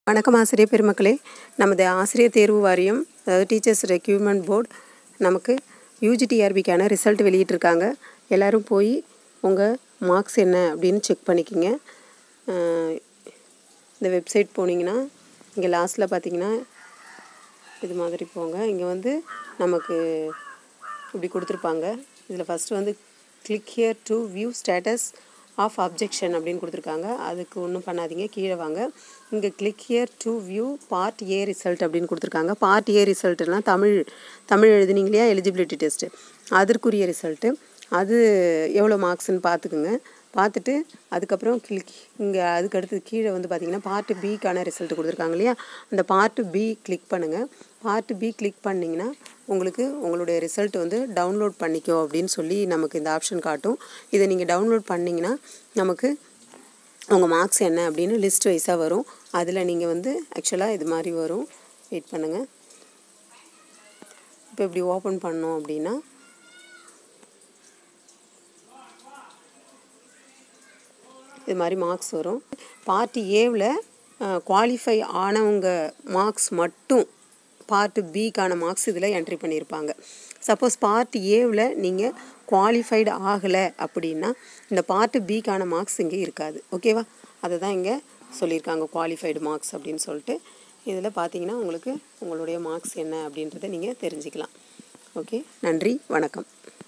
வணக்கம் ஆசிரியர் பெருமக்களே நமது ஆசிரியர் தேர்வு வாரியம் அதாவது டீச்சர்ஸ் ரெக்யூப்மெண்ட் போர்டு நமக்கு யூஜிடிஆர்பிக்கான ரிசல்ட் வெளியிட்டிருக்காங்க எல்லோரும் போய் உங்கள் மார்க்ஸ் என்ன அப்படின்னு செக் பண்ணிக்கிங்க அஹ் இந்த வெப்சைட் போனீங்கன்னா இங்கே லாஸ்ட்டில் பார்த்தீங்கன்னா இது மாதிரி போங்க இங்கே வந்து நமக்கு இப்படி கொடுத்துருப்பாங்க இதில் ஃபஸ்ட்டு வந்து click here to view status of objection அப்படின்னு கொடுத்துருக்காங்க அதுக்கு ஒன்றும் பண்ணாதீங்க கீழே வாங்க இங்கே click here to view part A result அப்படின்னு கொடுத்துருக்காங்க பார்ட் ஏ ரிசல்ட்லாம் தமிழ் தமிழ் எழுதுனீங்க இல்லையா எலிஜிபிலிட்டி டெஸ்ட்டு அதற்குரிய ரிசல்ட்டு அது எவ்வளோ மார்க்ஸ்னு பார்த்துக்குங்க பார்த்துட்டு அதுக்கப்புறம் கிளிக் இங்கே அதுக்கு அடுத்து கீழே வந்து பார்த்தீங்கன்னா பார்ட் பிக்கான ரிசல்ட் கொடுத்துருக்காங்க இல்லையா அந்த பார்ட் பி கிளிக் பண்ணுங்கள் பார்ட் பி கிளிக் பண்ணிங்கன்னா உங்களுக்கு உங்களுடைய ரிசல்ட் வந்து டவுன்லோட் பண்ணிக்கோ அப்படின்னு சொல்லி நமக்கு இந்த ஆப்ஷன் காட்டும் இதை நீங்கள் டவுன்லோட் பண்ணிங்கன்னா நமக்கு உங்கள் மார்க்ஸ் என்ன அப்படின்னு லிஸ்ட் வைஸாக வரும் அதில் நீங்கள் வந்து ஆக்சுவலாக இது மாதிரி வரும் வெயிட் பண்ணுங்கள் இப்போ இப்படி ஓப்பன் பண்ணோம் அப்படின்னா இது மாதிரி மார்க்ஸ் வரும் பார்ட் ஏவில் குவாலிஃபை ஆனவங்க மார்க்ஸ் மட்டும் பார்ட் பிக்கான மார்க்ஸ் இதில் என்ட்ரி பண்ணியிருப்பாங்க சப்போஸ் பார்ட் ஏவில் நீங்கள் குவாலிஃபைடு ஆகலை அப்படின்னா இந்த பார்ட் பிக்கான மார்க்ஸ் இங்கே இருக்காது ஓகேவா அதை தான் இங்கே சொல்லியிருக்காங்க குவாலிஃபைடு மார்க்ஸ் அப்படின்னு சொல்லிட்டு இதில் பார்த்தீங்கன்னா உங்களுக்கு உங்களுடைய மார்க்ஸ் என்ன அப்படின்றத நீங்கள் தெரிஞ்சுக்கலாம் ஓகே நன்றி வணக்கம்